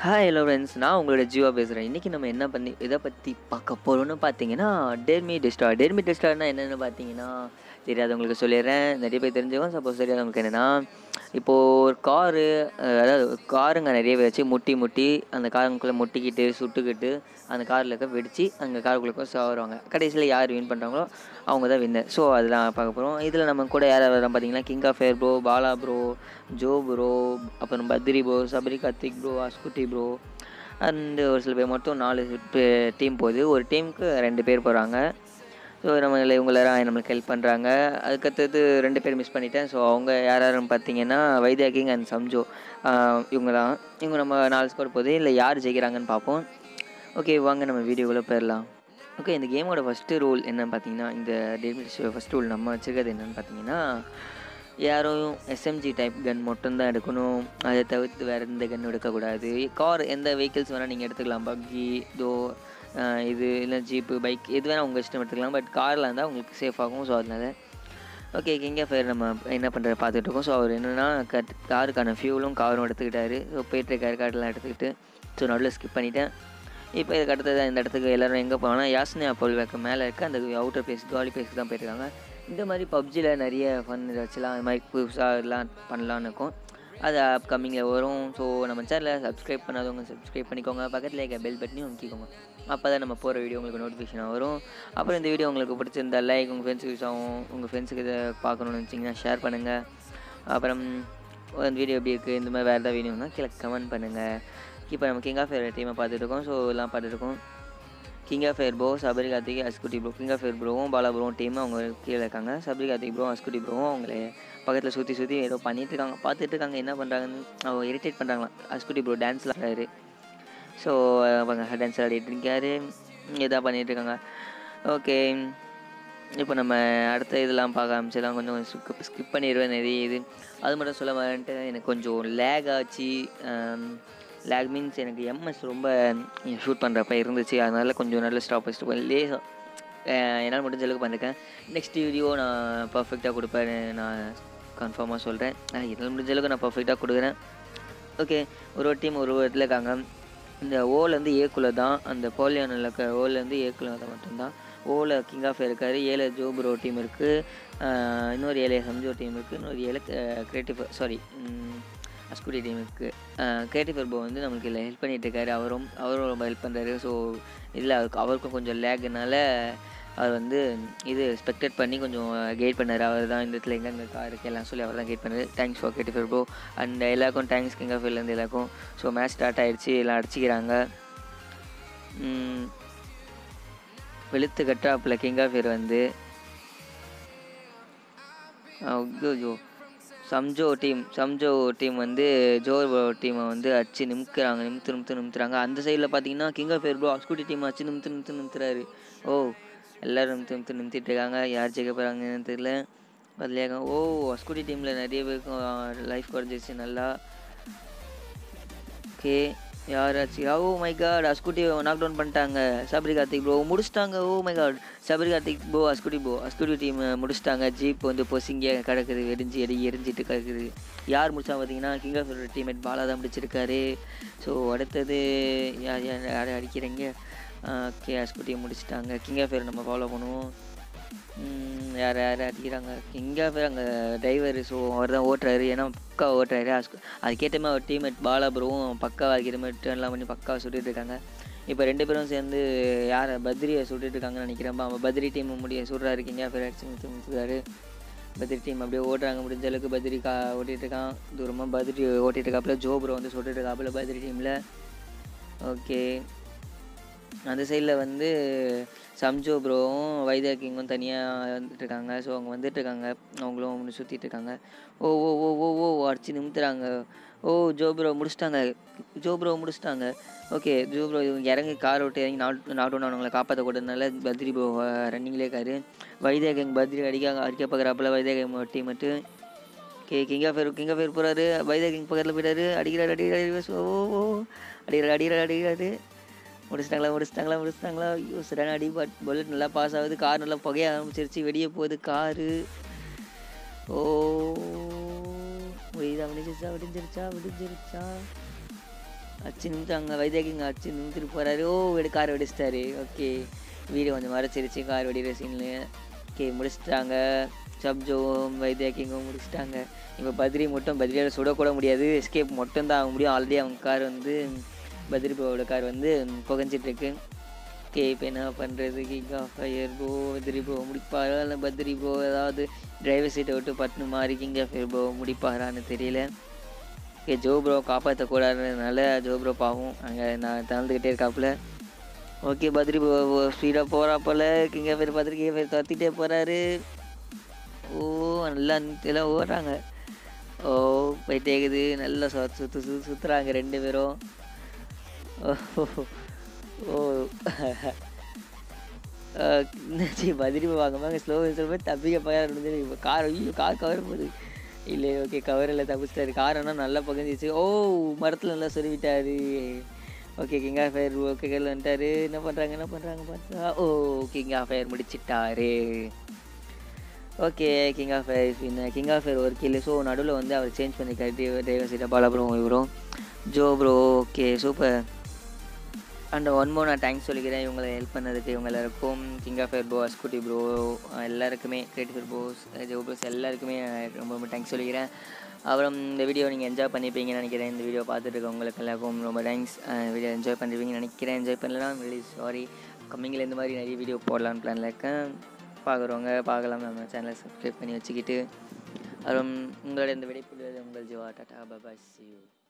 hi hello friends நான் உங்களோட ஜீவா பேசுகிறேன் இன்றைக்கி நம்ம என்ன பண்ணி இதை பற்றி பார்க்க போகிறோம்னு பார்த்தீங்கன்னா டெர்மி டெஸ்டார் டெர்மி டெஸ்டார்னா என்னென்னு பார்த்தீங்கன்னா தெரியாதவங்களுக்கு சொல்லிடுறேன் நிறைய பேர் தெரிஞ்சவங்க சப்போஸ் தெரியாதவங்களுக்கு என்னென்னா இப்போது ஒரு காரு அதாவது காருங்க நிறைய வச்சு முட்டி முட்டி அந்த காருக்குள்ளே முட்டிக்கிட்டு சுட்டுக்கிட்டு அந்த காரில் இருக்க வெடித்து அந்த காருக்குள்ளே சாவுறாங்க கடைசியில் யார் வின் பண்ணுறாங்களோ அவங்க தான் வின்னர் ஸோ அதெல்லாம் பார்க்க போகிறோம் இதில் நம்ம கூட யார் யார் வரோம் பார்த்தீங்கன்னா king of fair bro Bala bro Jo bro அப்புறம் Badri bro Sabari Karthik bro Askutti bro and ஒரு சில பேர் மட்டும் நாலு டீம் போகுது ஒரு டீமுக்கு ரெண்டு பேர் போகிறாங்க ஸோ நம்ம இவங்க எல்லாரும் நம்மளுக்கு ஹெல்ப் பண்ணுறாங்க அதுக்கடுத்தது ரெண்டு பேர் மிஸ் பண்ணிட்டேன் ஸோ அவங்க யார் யாருன்னு பார்த்தீங்கன்னா வைத்தியா கிங் அண்ட் சம்ஜோ இவங்க தான் இவங்க நம்ம நாலு ஸ்கோர் போகுது இல்லை யார் ஜெயிக்கிறாங்கன்னு பார்ப்போம் ஓகே வாங்க நம்ம வீடியோக்குள்ளே போயிடலாம் ஓகே இந்த கேமோட ஃபஸ்ட்டு ரூல் என்னன்னு பார்த்தீங்கன்னா இந்த டேவிட் ஃபஸ்ட் ரூல் நம்ம வச்சுருக்கிறது என்னென்னு பார்த்தீங்கன்னா யாரும் எஸ்எம்ஜி டைப் கன் மட்டும்தான் எடுக்கணும் அதை தவிர்த்து வேறு எந்த கன் எடுக்கக்கூடாது கார் எந்த வெஹிக்கிள்ஸ் வேணால் நீங்கள் எடுத்துக்கலாம் பக்கி தோ இது இல்லை ஜீப்பு பைக் எது வேணால் உங்கள் இஷ்டம் எடுத்துக்கலாம் பட் காரில் இருந்தால் உங்களுக்கு சேஃப் ஆகும் ஸோ அதனால் ஓகே கிங்கே ஃபயர் நம்ம என்ன பண்ணுறது பார்த்துட்டு இருக்கோம் ஸோ அவர் என்னென்னா கட் காருக்கான ஃபியூலும் காரும் எடுத்துக்கிட்டாரு ஸோ போயிட்டுருக்காரு கார்டெலாம் எடுத்துக்கிட்டு ஸோ நடுவில் ஸ்கிப் பண்ணிவிட்டேன் இப்போ இதுக்கு அடுத்தது இந்த இடத்துக்கு எல்லோரும் எங்கே போனால் யாஸ்னியா பொல்வேக்கு மேலே இருக்க அந்த அவுட்டர் பிளேஸ் காலி பிளேஸ்க்கு தான் போயிருக்காங்க இந்த மாதிரி பப்ஜியில் நிறைய ஃபன் வச்சுலாம் அது மாதிரி புதுசாக எல்லாம் பண்ணலான்னு இருக்கும் அது அப்கமிங்கில் வரும் ஸோ நம்ம சேனலை சப்ஸ்கிரைப் பண்ணாதவங்க சப்ஸ்கிரைப் பண்ணிக்கோங்க பக்கத்தில் இருக்க பெல் பட்டனையும் அமைக்கிக்கோங்க அப்போ தான் நம்ம போகிற வீடியோ உங்களுக்கு நோட்டிஃபிகேஷன் வரும் அப்புறம் இந்த வீடியோ உங்களுக்கு பிடிச்சிருந்தா லைக் உங்கள் ஃப்ரெண்ட்ஸுக்கு யூஸ் ஆகும் உங்கள் ஃப்ரெண்ட்ஸுக்கு இதை பார்க்கணுன்னு நினச்சிங்கன்னா ஷேர் பண்ணுங்கள் அப்புறம் அந்த வீடியோ எப்படி இருக்குது இந்த மாதிரி வேறு ஏதாவது வீடியோனா கீழே கமெண்ட் பண்ணுங்கள் இப்போ நம்ம கிங் ஆஃப் ஃபேர் டீமை பார்த்துட்டு இருக்கோம் ஸோ எல்லாம் பார்த்துட்டு இருக்கோம் king of fair bro Sabari Karthik Askutti bro king of fair ப்ரோவும் பாலா ப்ரோவும் டீம் அவங்க கீழே இருக்காங்க சபரி கார்த்திக் ப்ரோ அஸ்குட்டி ப்ரோவும் அவங்களே பக்கத்தில் சுற்றி சுற்றி ஏதோ பண்ணிட்டு இருக்காங்க பார்த்துட்டு இருக்காங்க என்ன பண்ணுறாங்கன்னு அவங்க இரிட்டேட் பண்ணுறாங்களாம் அஸ்குட்டி ப்ரோ டான்ஸில் ஆடுறாரு ஸோ அவங்க டான்ஸ் ஆடிட்டு இருக்காரு இதாக பண்ணிட்டு இருக்காங்க ஓகே இப்போ நம்ம அடுத்த இதெல்லாம் பார்க்க ஆரம்பிச்சிடலாம் கொஞ்சம் ஸ்கிப் ஸ்கிப் பண்ணிடுவேன் நிறைய இது அது மட்டும் சொல்ல வரேன்ட்டு எனக்கு கொஞ்சம் லேக் ஆச்சு லேக் மீன்ஸ் எனக்கு எம்எஸ் ரொம்ப ஷூட் பண்ணுறப்ப இருந்துச்சு அதனால கொஞ்சம் நல்ல ஸ்டாப் வச்சுட்டு லேசாக என்னால் முடிஞ்ச அளவுக்கு பண்ணிருக்கேன் நெக்ஸ்ட் வீடியோ நான் பர்ஃபெக்டாக கொடுப்பேன் நான் கன்ஃபார்மாக சொல்கிறேன் என்னால் முடிஞ்ச அளவுக்கு நான் பர்ஃபெக்டாக கொடுக்குறேன் ஓகே ஒரு ஒரு டீம் ஒரு ஒரு இடத்துல இருக்காங்க இந்த ஓலேருந்து ஏக்குள்ளே தான் அந்த போலியானில் இருக்க ஓலேருந்து ஏக்குள்ள தான் மட்டும்தான் ஓவில் கிங் ஆஃப் இருக்கார் ஏழு ஜோப்ரோ டீம் இருக்குது இன்னொரு ஏழு சம்ஜோ டீம் இருக்குது இன்னொரு ஏழு கிரியேட்டிவ் சாரி அஸ்குடி டீமுக்கு கிரியேட்டிவ் பர்போ வந்து நம்மளுக்கு இல்லை ஹெல்ப் பண்ணிகிட்டு இருக்காரு அவரும் அவரும் ரொம்ப ஹெல்ப் பண்ணுறாரு ஸோ இதில் அவருக்கு அவருக்கும் கொஞ்சம் லேக்னால அவர் வந்து இது ஸ்பெக்டேட் பண்ணி கொஞ்சம் கைட் பண்ணார் அவர் தான் இந்த இடத்துல எங்கே கார் இருக்குது எல்லாம் சொல்லி அவர் தான் கைட் பண்ணார் தேங்க்ஸ் ஃபார் கிரியேட்டிவ் பர்போ அண்ட் எல்லாருக்கும் தேங்க்ஸ் கிங் ஆஃப் இருந்து எல்லாருக்கும் ஸோ மேட்ச் ஸ்டார்ட் ஆகிடுச்சு எல்லாம் அடிச்சிக்கிறாங்க வெளுத்து கட்டாப்பில் கிங் ஆஃப் இயர் வந்து ஐயோ சம்ஜோ டீம் சம்ஜோ டீம் வந்து ஜோ டீமை வந்து அடிச்சு நிமிக்கிறாங்க நிமித்து நிமித்து நிமித்துறாங்க அந்த சைடில் பார்த்தீங்கன்னா கிங் ஆஃப் ஃபேர் ப்ரோ ஸ்கூட்டி டீம் அடிச்சு நிமித்து நிமித்து நிமித்துறாரு ஓ எல்லோரும் நிமித்து நிமித்து நிமித்திட்டு இருக்காங்க யார் ஜெயிக்க போகிறாங்கன்னு தெரியல அதுலேயே ஓ ஸ்கூட்டி டீமில் நிறைய பேருக்கும் லைஃப் குறைஞ்சிருச்சு நல்லா ஓகே யாராச்சு oh my god Askutti knock down பண்ணிட்டாங்க சபரி கார்த்திக் ப்ரோ முடிச்சிட்டாங்க oh my god Sabari Karthik bro Askutti bro Askutti team முடிச்சிட்டாங்க ஜீப் வந்து பொசிங்க கிடக்குது எரிஞ்சு எரி எரிஞ்சிட்டு கிடக்குது யார் முடிச்சா பார்த்தீங்கன்னா கிங் ஆஃப் டீம்மேட் பாலா தான் முடிச்சிருக்காரு ஸோ அடுத்தது யார் யார் யார் அடிக்கிறீங்க ஓகே அஸ்குட்டியை முடிச்சிட்டாங்க கிங் ஆஃப் நம்ம ஃபாலோ பண்ணுவோம் யார் யார் அடிக்கிறாங்க இங்கே போய் அங்கே டிரைவர் ஸோ அவர் தான் ஓட்டுறாரு ஏன்னா பக்கா ஓட்டுறாரு அதுக்கேற்ற மாதிரி அவர் டீம்மேட் பாலா ப்ரோவும் பக்கா வைக்கிற மாதிரி டேர்ன்லாம் பண்ணி பக்காவை சுட்டுட்டு இருக்காங்க இப்போ ரெண்டு பேரும் சேர்ந்து யார் பத்ரியை சுட்டுட்டு இருக்காங்கன்னு நினைக்கிறேன் அவன் பத்ரி டீம் முடிய சுடுறாரு கிங்க பேர் அடிச்சு முத்து முத்துறாரு பத்ரி டீம் அப்படியே ஓட்டுறாங்க முடிஞ்ச அளவுக்கு பத்ரி கா ஓட்டிகிட்டு இருக்கான் தூரமாக பத்ரி ஓட்டிகிட்டு இருக்காப்புல ஜோ ப்ரோ வந்து சுட்டுட்டு இருக்காப்புல பத்ரி டீமில் ஓகே அந்த சைடில் வந்து சம்ஜோ ப்ரோவும் வைத்தியா கிங்கும் தனியாக வந்துட்டுருக்காங்க ஸோ அவங்க வந்துட்டுருக்காங்க அவங்களும் சுற்றிட்டு இருக்காங்க ஓ ஓ ஓ ஓ ஓ அடிச்சு நிமித்துறாங்க ஓ ஜோ ப்ரோ முடிச்சிட்டாங்க ஜோ ப்ரோ முடிச்சிட்டாங்க ஓகே ஜோ ப்ரோ இவங்க இறங்கி கார் விட்டு இறங்கி நாட் நாட் ஒன்று அவங்கள காப்பாற்ற கூடனால பத்ரி ப்ரோ ரன்னிங்லேயே இருக்காரு வைத்தியா கிங் பத்ரி அடிக்க அடிக்க பார்க்குறாப்புல வைத்தியா கிங் டீம் மட்டும் K king of king of போகிறாரு வைத்தியா கிங் பக்கத்தில் போயிட்டாரு அடிக்கிறாரு அடிக்கிறாரு ஓ ஓ அடிக்கிறாரு அடிக்கிறாரு அடிக்கிறாரு முடிச்சிட்டாங்களா முடிச்சிட்டாங்களா முடிச்சிட்டாங்களா ஐயோ சரியான அடி பட் புல்லட் நல்லா பாஸ் ஆகுது கார் நல்லா புகைய ஆரம்பிச்சிருச்சு வெடிய போகுது காரு ஓ முடியுதா முடிஞ்சிருச்சா விடிஞ்சிருச்சா விடிஞ்சிருச்சா அச்சு நிமித்தாங்க வைத்தியக்கிங்க அச்சு நிமித்துட்டு போகிறாரு ஓ வெடி கார் வெடிச்சிட்டாரு ஓகே வீடு கொஞ்சம் மறைச்சிருச்சு கார் வெடிக்கிற சீனில் ஓகே முடிச்சிட்டாங்க சப்ஜோவும் வைத்தியக்கிங்கும் முடிச்சிட்டாங்க இப்போ பத்ரி மட்டும் பத்ரியால் சுடக்கூட முடியாது எஸ்கேப் மட்டும் தான் ஆக முடியும் ஆல்ரெடி அவங்க கார் வந்து பத்ரி ப்ரோவோட கார் வந்து புகஞ்சிட்ருக்கு ஓகே இப்போ என்ன பண்ணுறது king of fire bro Badri bro முடிப்பாரா இல்லை பத்ரி ப்ரோ ஏதாவது டிரைவர் சீட்டை விட்டு பட்டு மாறி கிங் ஆஃப் ஃபயர் ப்ரோ முடிப்பாரான்னு தெரியல ஓகே ஜோ ப்ரோ காப்பாற்றக்கூடாதுனால ஜோ ப்ரோ பாவம் அங்கே நான் தளர்ந்துக்கிட்டே இருக்காப்புல ஓகே பத்ரி ப்ரோ ஸ்பீடாக போகிறா போல் king of fire Badri king fire துரத்திட்டே போகிறாரு ஓ நல்லா எல்லாம் ஓடுறாங்க ஓ போயிட்டே இருக்குது நல்லா சுத்து சுத்து சுத்து சுற்றுறாங்க ரெண்டு பேரும் ஓ என்னாச்சு பதிரி வாங்க வாங்க ஸ்லோ ஸ்லோ தப்பிக்க போயாரு இப்போ கார் ஐயோ கார் கவர் போகுது இல்லை ஓகே கவர் எல்லாம் தப்பிச்சிட்டாரு கார் ஆனால் நல்லா பகஞ்சிச்சு ஓ மரத்தில் நல்லா சொருவிட்டாரு okay king of fire okay கையில் வந்துட்டாரு என்ன பண்ணுறாங்க என்ன பண்ணுறாங்க பார்த்தா ஓ கிங் ஆஃப் ஃபயர் முடிச்சிட்டாரு ஓகே கிங் ஆஃப் ஃபயர் பின்ன கிங் ஆஃப் ஃபயர் ஒரு கில்லு ஸோ நடுவில் வந்து அவர் சேஞ்ச் பண்ணிக்காரு டிரைவர் சீட்டை பாலா ப்ரோ இவரும் Jo bro okay super and one more நான் தேங்க்ஸ் சொல்லிக்கிறேன் இவங்களை ஹெல்ப் பண்ணதுக்கு இவங்க எல்லாருக்கும் king of fire bro Askutti bro எல்லாருக்குமே கிரியேட்டிவ் ப்ரோஸ் ஜோ ப்ரோஸ் எல்லாருக்குமே ரொம்ப ரொம்ப தேங்க்ஸ் சொல்லிக்கிறேன் அப்புறம் இந்த வீடியோ நீங்கள் என்ஜாய் பண்ணிப்பீங்கன்னு நினைக்கிறேன் இந்த வீடியோ பார்த்துட்டு இருக்க உங்களுக்கு எல்லாருக்கும் ரொம்ப தேங்க்ஸ் வீடியோ என்ஜாய் பண்ணிருப்பீங்கன்னு நினைக்கிறேன் என்ஜாய் பண்ணலாம் வெரி சாரி கம்மிங்கில் இந்த மாதிரி நிறைய வீடியோ போடலான்னு பிளானில் இருக்கேன் பார்க்குறவங்க பார்க்கலாம் நம்ம சேனலை சப்ஸ்கிரைப் பண்ணி வச்சுக்கிட்டு அப்புறம் உங்களோட இந்த விடைப்புள்ளது உங்கள் Jiva tata bye bye see you